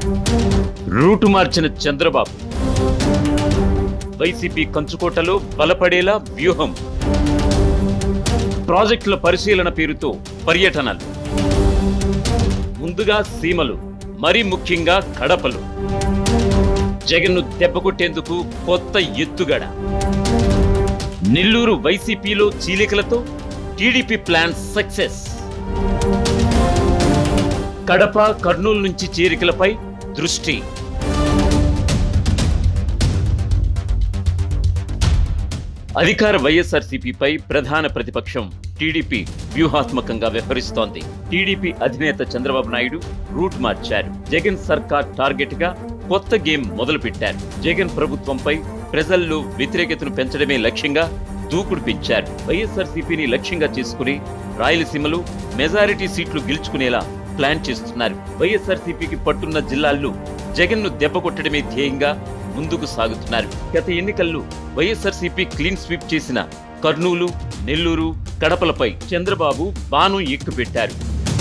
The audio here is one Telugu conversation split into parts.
రూటు మార్చిన చంద్రబాబు వైసీపీ కంచుకోటలో బలపడేలా వ్యూహం ప్రాజెక్టుల పరిశీలన పేరుతో పర్యటనలు ముందుగా సీమలు మరి ముఖ్యంగా కడపలు జగన్ను దెబ్బకొట్టేందుకు కొత్త ఎత్తుగడ నెల్లూరు వైసీపీలో చీలికలతో TDP plan success Kadapa Kurnool నుంచి చేరికలపై దృష్టి అధికార వైఎస్ఆర్సీపీపై ప్రధాన ప్రతిపక్షం టీడీపీ వ్యూహాత్మకంగా వ్యవహరిస్తోంది టీడీపీ అధినేత చంద్రబాబు నాయుడు రూట్ మార్చారు జగన్ సర్కార్ టార్గెట్ గా కొత్త గేమ్ మొదలుపెట్టారు జగన్ ప్రభుత్వంపై ప్రజల్లో వ్యతిరేకతను పెంచడమే లక్ష్యంగా దూకుడు పెంచారు వైఎస్ఆర్సీపీని లక్ష్యంగా చేసుకుని రాయలసీమలో మెజారిటీ సీట్లు గెలుచుకునేలా ప్లాన్ చేస్తున్నారు వైఎస్ఆర్సీపీకి పట్టున్న జిల్లాల్లో జగన్ ను దెబ్బకొట్టడమే ధ్యేయంగా ముందుకు సాగుతున్నారు గత ఎన్నికల్లో వైఎస్ఆర్సీపీ క్లీన్ స్వీప్ చేసిన కర్నూలు నెల్లూరు కడపలపై చంద్రబాబు బాణం ఎక్కుపెట్టారు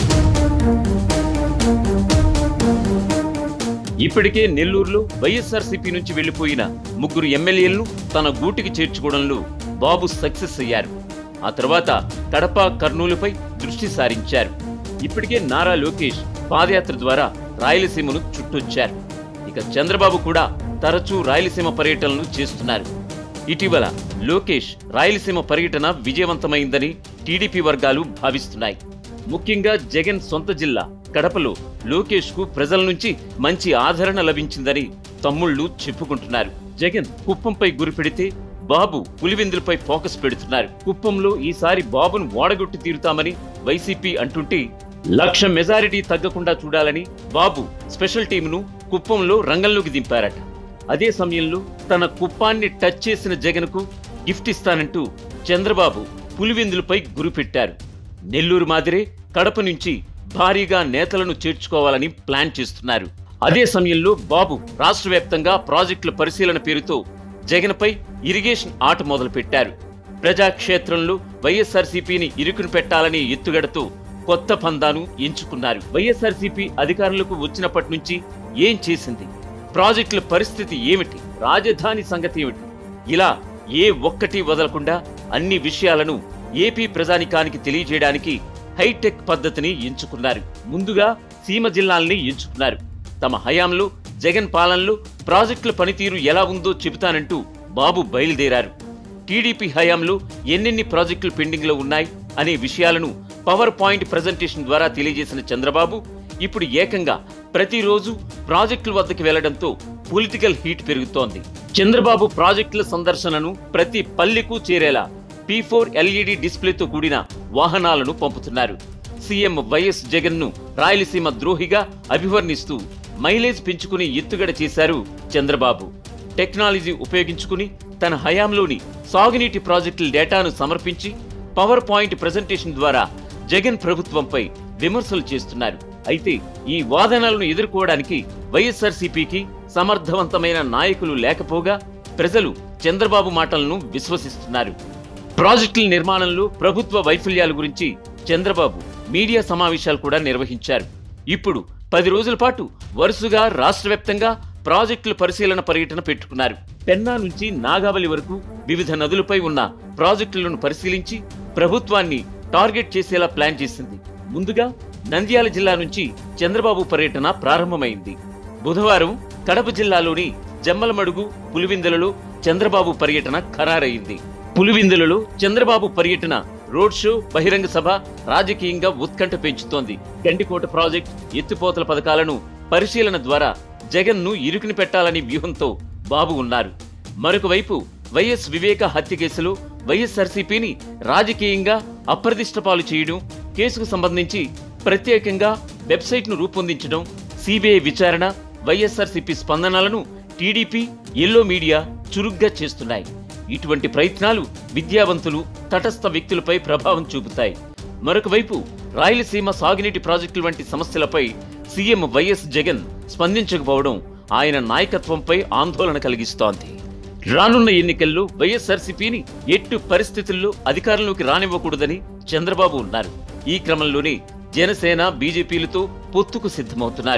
ఇప్పటికే నెల్లూరులో వైఎస్ఆర్సీపీ నుంచి వెళ్లిపోయిన ముగ్గురు ఎమ్మెల్యేలను తన గూటికి చేర్చుకోవడంలో బాబు సక్సెస్ అయ్యారు ఆ తర్వాత కడప కర్నూలుపై దృష్టి సారించారు ఇప్పటికే నారా లోకేష్ పాదయాత్ర ద్వారా రాయలసీమను చుట్టొచ్చారు ఇక చంద్రబాబు కూడా తరచూ రాయలసీమ పర్యటనలు చేస్తున్నారు ఇటీవల లోకేష్ రాయలసీమ పర్యటన విజయవంతమైందని టీడీపీ వర్గాలు భావిస్తున్నాయి ముఖ్యంగా జగన్ సొంత జిల్లా కడపలో లోకేష్ కు ప్రజల నుంచి మంచి ఆదరణ లభించిందని తమ్ముళ్లు చెప్పుకుంటున్నారు జగన్ కుప్పంపై గురిపెడితే బాబు పులివెందులపై ఫోకస్ పెడుతున్నారు కుప్పంలో ఈసారి బాబును ఓడగొట్టి తీరుతామని వైసీపీ అంటుంటే లక్ష మెజారిటీ తగ్గకుండా చూడాలని బాబు స్పెషల్ టీమును కుప్పంలో రంగంలోకి దింపారట అదే సమయంలో తన కుప్పాన్ని టచ్ చేసిన జగన్కు గిఫ్ట్ ఇస్తానంటూ చంద్రబాబు పులివెందులపై గురిపెట్టారు నెల్లూరు మాదిరే కడప నుంచి భారీగా నేతలను చేర్చుకోవాలని ప్లాన్ చేస్తున్నారు అదే సమయంలో బాబు రాష్ట్ర వ్యాప్తంగా ప్రాజెక్టుల పరిశీలన పేరుతో జగన్పై ఇరిగేషన్ ఆట మొదలుపెట్టారు ప్రజాక్షేత్రంలో వైఎస్ఆర్సీపీని ఇరుకుని పెట్టాలనే ఎత్తుగడతో కొత్త పందాను ఎంచుకున్నారు వైఎస్ఆర్సీపీ అధికారంలోకి వచ్చినప్పటి నుంచి ఏం చేసింది ప్రాజెక్టుల పరిస్థితి ఏమిటి రాజధాని సంగతి ఏమిటి ఇలా ఏ ఒక్కటి వదలకుండా అన్ని విషయాలను ఏపీ ప్రజానికానికి తెలియజేయడానికి హైటెక్ పద్ధతిని ఎంచుకున్నారు ముందుగా సీమ జిల్లాల్ని ఎంచుకున్నారు తమ హయాంలో జగన్ పాలనలో ప్రాజెక్టుల పనితీరు ఎలా ఉందో చెబుతానంటూ బాబు బయలుదేరారు టీడీపీ హయాంలో ఎన్నెన్ని ప్రాజెక్టులు పెండింగ్లో ఉన్నాయి అనే విషయాలను పవర్ పాయింట్ ప్రజెంటేషన్ ద్వారా తెలియజేసిన చంద్రబాబు ఇప్పుడు ఏకంగా ప్రతిరోజు ప్రాజెక్టుల వద్దకు వెళ్లడంతో పొలిటికల్ హీట్ పెరుగుతోంది చంద్రబాబు ప్రాజెక్టుల సందర్శనను ప్రతి పల్లెకు చేరేలా పీ ఫోర్ ఎల్ఈడి డిస్ప్లేతో కూడిన వాహనాలను పంపుతున్నారు సీఎం వైఎస్ జగన్ ను రాయలసీమ ద్రోహిగా అభివర్ణిస్తూ మైలేజ్ పెంచుకుని ఎత్తుగడ చేశారు చంద్రబాబు టెక్నాలజీ ఉపయోగించుకుని తన హయాంలోని సాగునీటి ప్రాజెక్టుల డేటాను సమర్పించి పవర్ పాయింట్ ప్రజెంటేషన్ ద్వారా జగన్ ప్రభుత్వంపై విమర్శలు చేస్తున్నారు అయితే ఈ వాదనలను ఎదుర్కోవడానికి వైఎస్ఆర్సీపీకి సమర్థవంతమైన నాయకులు లేకపోగా ప్రజలు చంద్రబాబు మాటలను విశ్వసిస్తున్నారు ప్రాజెక్టుల నిర్మాణంలో ప్రభుత్వ వైఫల్యాల గురించి చంద్రబాబు మీడియా సమావేశాలు కూడా నిర్వహించారు ఇప్పుడు పది రోజుల పాటు వరుసగా రాష్ట్ర వ్యాప్తంగా ప్రాజెక్టుల పరిశీలన పర్యటన పెట్టుకున్నారు పెన్నా నుంచి నాగావళి వరకు వివిధ నదులపై ఉన్న ప్రాజెక్టులను పరిశీలించి ప్రభుత్వాన్ని టార్గెట్ చేసేలా ప్లాన్ చేసింది ముందుగా నంద్యాల జిల్లా నుంచి చంద్రబాబు పర్యటన ప్రారంభమైంది బుధవారం కడప జిల్లాలోని జమ్మలమడుగు పులివిందలలో చంద్రబాబు పర్యటన ఖరారైంది పులివిందులలో చంద్రబాబు పర్యటన రోడ్ షో బహిరంగ సభ రాజకీయంగా ఉత్కంఠ పెంచుతోంది గండికోట ప్రాజెక్ట్ ఎత్తిపోతల పథకాలను పరిశీలన ద్వారా జగన్ ను ఇరుకుని పెట్టాలని వ్యూహంతో బాబు ఉన్నారు మరొక వైపు వైఎస్ వివేక హత్య కేసులో వైఎస్ఆర్సీపీని రాజకీయంగా అప్రతిష్ట పాలు చేయడం కేసుకు సంబంధించి ప్రత్యేకంగా వెబ్సైట్ ను రూపొందించడం సిబిఐ విచారణ వైఎస్ఆర్సీపీ స్పందనలను టీడీపీ ఎల్లో మీడియా చురుగ్గా చేస్తున్నాయి ఇటువంటి ప్రయత్నాలు విద్యావంతులు తటస్థ వ్యక్తులపై ప్రభావం చూపుతాయి మరొక వైపు రాయలసీమ సాగునీటి ప్రాజెక్టుల వంటి సమస్యలపై సీఎం వైఎస్ జగన్ స్పందించకపోవడం ఆయన నాయకత్వంపై ఆందోళన కలిగిస్తోంది రానున్న ఎన్నికల్లో వైఎస్ఆర్సీపీని ఎట్టు పరిస్థితుల్లో అధికారంలోకి రానివ్వకూడదని చంద్రబాబు ఉన్నారు ఈ క్రమంలోనే జనసేన బీజేపీలతో పొత్తుకు సిద్ధమవుతున్నారు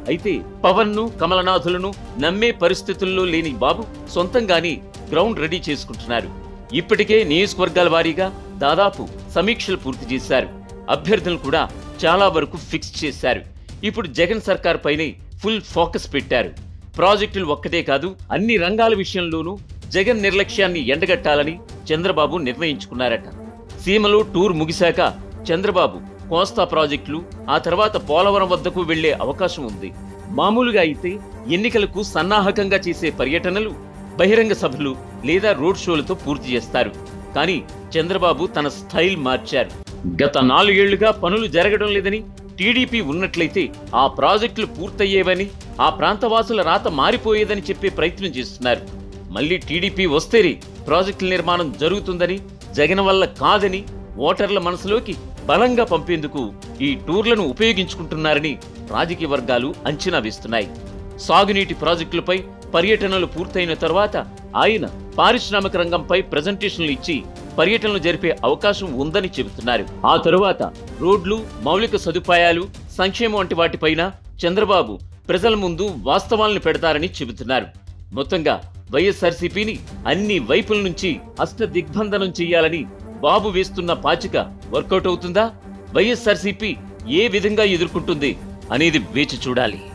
అయితే పవన్ ను కమలనాథులను నమ్మే పరిస్థితుల్లో లేని బాబు సొంతంగానే గ్రౌండ్ రెడీ చేసుకుంటున్నారు ఇప్పటికే నియోజకవర్గాల వారీగా దాదాపు సమీక్షలు పూర్తి చేశారు అభ్యర్థులను కూడా చాలా వరకు ఫిక్స్ చేశారు ఇప్పుడు జగన్ సర్కార్ పైనే ఫుల్ ఫోకస్ పెట్టారు ప్రాజెక్టులు ఒక్కటే కాదు అన్ని రంగాల విషయంలోనూ జగన్ నిర్లక్ష్యాన్ని ఎండగట్టాలని చంద్రబాబు నిర్ణయించుకున్నారట సీమలో టూర్ ముగిశాక చంద్రబాబు కోస్తా ప్రాజెక్టులు ఆ తర్వాత పోలవరం వద్దకు వెళ్లే అవకాశం ఉంది మామూలుగా అయితే ఎన్నికలకు సన్నాహకంగా చేసే పర్యటనలు బహిరంగ సభలు లేదా రోడ్ షోలతో పూర్తి చేస్తారు కానీ చంద్రబాబు తన స్టైల్ మార్చారు గత నాలుగేళ్లుగా పనులు జరగడం లేదని టీడీపీ ఉన్నట్లయితే ఆ ప్రాజెక్టులు పూర్తయ్యేవని ఆ ప్రాంతవాసుల రాత మారిపోయేదని చెప్పే ప్రయత్నం చేస్తున్నారు మళ్ళీ టీడీపీ వస్తేనే ప్రాజెక్టుల నిర్మాణం జరుగుతుందని జగన్ వల్ల కాదని ఓటర్ల మనసులోకి బలంగా పంపేందుకు ఈ టూర్లను ఉపయోగించుకుంటున్నారని రాజకీయ వర్గాలు అంచనా వేస్తున్నాయి సాగునీటి ప్రాజెక్టులపై పర్యటనలు పూర్తయిన తర్వాత ఆయన పారిశ్రామిక రంగంపై ప్రజెంటేషన్లు ఇచ్చి పర్యటనలు జరిపే అవకాశం ఉందని చెబుతున్నారు ఆ తరువాత రోడ్లు మౌలిక సదుపాయాలు సంక్షేమం వంటి వాటిపైన చంద్రబాబు ప్రజల ముందు వాస్తవాలను పెడతారని చెబుతున్నారు మొత్తంగా వైఎస్ఆర్సీపీని అన్ని వైపుల నుంచి అష్ట దిగ్బంధనం చేయాలని బాబు వేస్తున్న పాచిక వర్కౌట్ అవుతుందా వైఎస్ఆర్సీపీ ఏ విధంగా ఎదుర్కొంటుంది అనేది వేచి చూడాలి